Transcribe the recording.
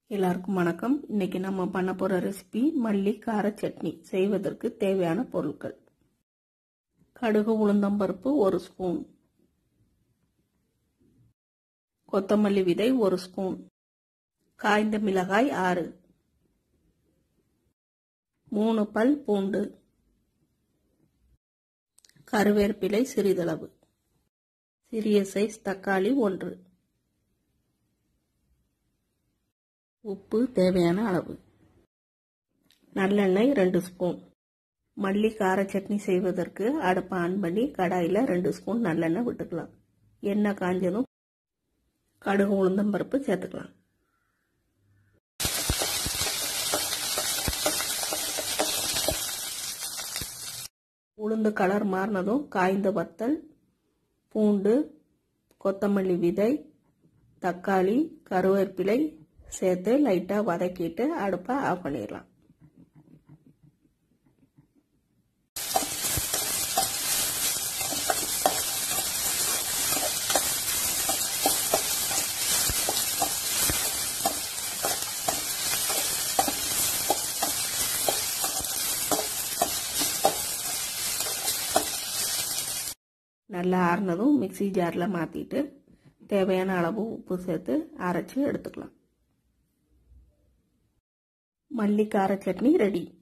எல்லாருக்கும் வணக்கம் இன்னைக்கு நம்ம பண்ண போற ரெசிபி மல்லி கார சட்னி செய்வதற்கு தேவையான பொருட்கள் கடுகு உளுந்தம்பருப்பு ஒரு ஸ்பூன் கொத்தமல்லி விதை ஒரு ஸ்பூன் காய்ந்த மிளகாய் ஆறு மூணு பல் பூண்டு கருவேப்பிலை சிறிதளவு சிறிய சைஸ் தக்காளி ஒன்று உப்பு தேவையான அளவு நல்லெண்ணெய் ரெண்டு ஸ்பூன் மல்லி கார சட்னி செய்வதற்கு அடுப்பை ஆன் பண்ணி கடாயில் ரெண்டு ஸ்பூன் நல்லெண்ணெய் விட்டுக்கலாம் எண்ணெய் காஞ்சதும் கடுகு உளுந்தம்பருப்பு சேர்த்துக்கலாம் உளுந்து கலர் மாறினதும் காய்ந்த வத்தல் பூண்டு கொத்தமல்லி விதை தக்காளி கருவேப்பிலை சேர்த்து லைட்டாக வதக்கிட்டு அடுப்பை ஆஃப் பண்ணிடலாம் நல்லா ஆறுனதும் மிக்சி ஜாரில் மாற்றிட்டு தேவையான அளவு உப்பு சேர்த்து அரைச்சி எடுத்துக்கலாம் மல்லி கார சட்னி ரெடி